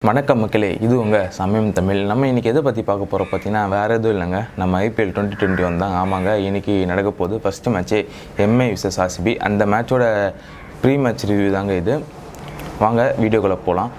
வணக்கம் மக்களே இது உங்கள் சமயம் தமிழ் நம்ம இன்றைக்கி எதை பற்றி பார்க்க போகிறோம் பார்த்தீங்கன்னா வேறு எதுவும் இல்லைங்க நம்ம ஐபிஎல் டுவெண்ட்டி டுவெண்ட்டி ஒன் தான் ஆமாங்க இன்றைக்கி நடக்க போகுது ஃபஸ்ட்டு மேட்ச்சே எம்ஐ விசஸ் ஆர்சிபி அந்த மேட்சோட ப்ரீ மேட்ச் ரிவ்யூ தாங்க இது வாங்க வீடியோக்குள்ளே போகலாம்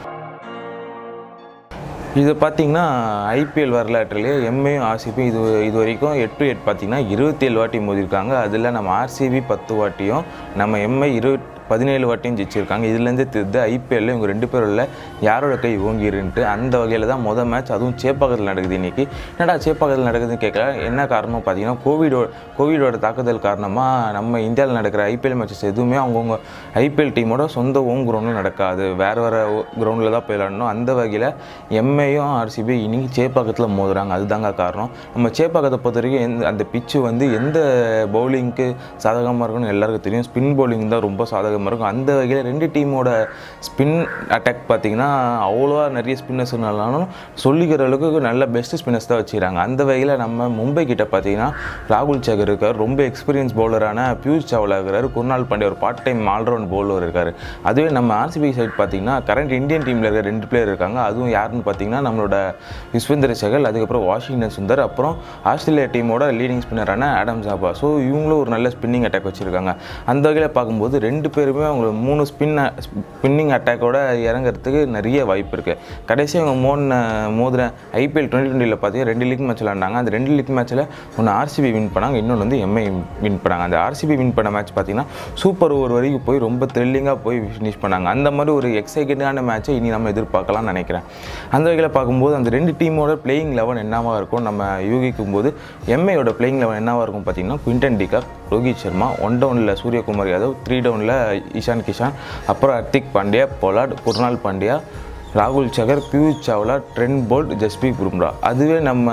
இது பார்த்தீங்கன்னா ஐபிஎல் வரலாற்றிலே எம்ஏயும் ஆர்சிபி இது இது வரைக்கும் எட்டு டு எட் பார்த்தீங்கன்னா இருபத்தேழு வாட்டி மோதிருக்காங்க அதில் நம்ம ஆர்சிபி பத்து வாட்டியும் நம்ம எம்ஐ இருபத் பதினேழு வாட்டியும் ஜெயிச்சிருக்காங்க இதுலேருந்து தெரிந்து ஐபிஎல்ல இவங்க ரெண்டு பேரும் இல்லை யாரோட கை ஓங்கிருன்ட்டு அந்த வகையில் தான் மொதல் மேட்ச் அதுவும் சேப்பாக்கத்தில் நடக்குது இன்றைக்கி என்னடா சேப்பாக்கத்தில் நடக்குதுன்னு கேட்கல என்ன காரணம் பார்த்தீங்கன்னா கோவிடோ கோவிடோட தாக்குதல் காரணமாக நம்ம இந்தியாவில் நடக்கிற ஐபிஎல் மேட்சஸ் எதுவுமே அவங்கவுங்க ஐபிஎல் டீமோட சொந்த ஓம் கிரவுண்டில் நடக்காது வேறு வேறு கிரவுண்டில் தான் போய் விளாடணும் அந்த வகையில் எம்ஏயும் ஆர்சிபி இன்னைக்கு சேப்பாக்கத்தில் மோதுறாங்க அதுதாங்க காரணம் நம்ம சேப்பாக்கத்தை பொறுத்த வரைக்கும் எந்த அந்த பிச்சு வந்து எந்த பவுலிங்க்கு சாதகமாக இருக்கும்னு எல்லாருக்கும் தெரியும் ஸ்பின் பவுலிங் தான் ரொம்ப சாதகமாக இருக்கும் அந்த வகையில் ரெண்டு டீமோட ஸ்பின் அட்டாக் பார்த்தீங்கன்னா அவ்வளோவா நிறைய ஸ்பின்னர்ஸ் இருந்தாலும் சொல்லிக்கிற அளவுக்கு நல்ல பெஸ்ட் ஸ்பின்னர்ஸ் தான் வச்சுக்கிறாங்க அந்த வகையில் நம்ம மும்பை கிட்ட பார்த்தீங்கன்னா ராகுல் சகர் இருக்கார் ரொம்ப எக்ஸ்பீரியன்ஸ் பவுலரான பியூஷ் சாவ்லா இருக்கிறார் குர்னால் பாண்டே ஒரு பார்ட் டைம் ஆல்ரவுண்ட் பவுலர் இருக்கார் அதுவே நம்ம ஆர்சிபி சைட் பார்த்தீங்கன்னா கரண்ட் இந்தியன் டீமில் இருக்கிற ரெண்டு பிளேயர் இருக்காங்க அதுவும் யாருன்னு பார்த்தீங்கன்னா நம்மளோட விஸ்வேந்திர சகல் அதுக்கப்புறம் வாஷிங்டன் சுந்தர் அப்புறம் ஆஸ்திரேலியா டீமோட லீடிங் ஸ்பின்னரான ஆடம் ஜாபா ஸோ இவங்களும் ஒரு நல்ல ஸ்பின்னிங் அட்டாக் வச்சுருக்காங்க அந்த வகையில் பார்க்கும்போது ரெண்டு பேருமே அவங்க மூணு ஸ்பின் ஸ்பின்னிங் அட்டாக்கோட இறங்குறதுக்கு நிறைய வாய்ப்பு இருக்குது கடைசி அவங்க மோன மோதிர ஐபிஎல் டுவெண்ட்டி டுவெண்ட்டியில் பார்த்தீங்கன்னா ரெண்டு லீக் மேட்ச் விளாண்டாங்க அந்த ரெண்டு லீக் மேட்ச்சில் ஒன்று ஆர்சிபி வின் பண்ணாங்க இன்னொன்று வந்து எம்ஐ வின் பண்ணாங்க அந்த ஆர்சிபி வின் பண்ண மேட்ச் பார்த்தீங்கன்னா சூப்பர் ஓவர் வரைக்கும் போய் ரொம்ப த்ரில்லிங்காக போய் ஃபினிஷ் பண்ணாங்க அந்த மாதிரி ஒரு எக்ஸைட்டடான மேட்ச்சை இனி நம்ம எதிர்பார்க்கலாம்னு நினைக்கிறேன் அந்த வகையில் பார்க்கும்போது அந்த ரெண்டு டீமோட பிளேயிங் லெவன் என்னவாக இருக்கும் நம்ம யூகிக்கும் போது எம்ஐயோட பிளேயிங் லெவன் என்னவாக இருக்கும் பார்த்தீங்கன்னா Quinton de Kock Rohit Sharma one down Suryakumar Yadav three down Ishan Kishan அப்புறம் ஹர்திக் பாண்டியா பொலாட் குர்னால் பாண்டியா ராகுல் சகர் பியூஷ் சாவ்லா ட்ரெண்ட் போல்ட் ஜஸ்பீத் பும்ரா அதுவே நம்ம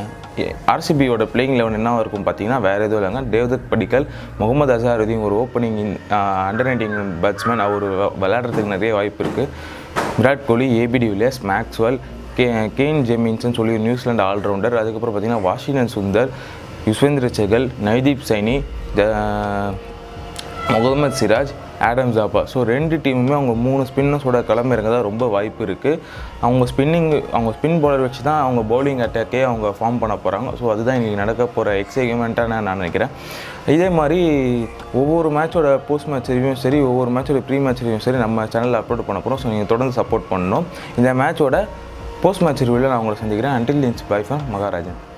ஆர்சிபியோட பிளேயிங் லெவன் என்னவா இருக்கும் பார்த்தீங்கன்னா வேறு எதுவும் இல்லைங்க தேவ்தத் படிக்கல் முகமது அசாருதீன் ஒரு ஓப்பனிங் அண்டர் நைன்டீன் பேட்ஸ்மேன் அவர் விளையாடுறதுக்கு நிறைய வாய்ப்பு இருக்குது Virat Kohli ABD Villiers Maxwell கே கேன் ஜெமின்சன் சொல்லி நியூசிலாந்து ஆல்ரவுண்டர் அதுக்கப்புறம் பார்த்தீங்கன்னா Washington Sundar Yuzvendra Chahal Navdeep Saini Mohammed Siraj Adam Zampa so ரெண்டு டீமுமே அவங்க மூணு ஸ்பின்னர்ஸோட கிளம்பிறங்க தான் ரொம்ப வாய்ப்பு இருக்குது அவங்க ஸ்பின்னிங் அவங்க ஸ்பின் பவுலர் வச்சு தான் அவங்க பவுலிங் அட்டாக்கே அவங்க ஃபார்ம் பண்ண போகிறாங்க ஸோ அதுதான் இன்றைக்கி நடக்க போகிற எக்ஸைட்மெண்ட்டாக நான் நான் நினைக்கிறேன் இதே மாதிரி ஒவ்வொரு மேட்சோட போஸ்ட் மேட்ச் ரிவ்யூவும் சரி ஒவ்வொரு மேட்சோட ப்ரீ மேட்ச் ரிவ்யூவும் சரி நம்ம சேனலில் அப்லோட் பண்ண போகிறோம் ஸோ நீங்கள் தொடர்ந்து சப்போர்ட் பண்ணணும் இந்த மேட்சோட போஸ்ட் மேட்ச் ரிவ்யூவில் நான் உங்களை சந்திக்கிறேன் அன்டில் இன்ஸ் பை ஃபார் மகாராஜன்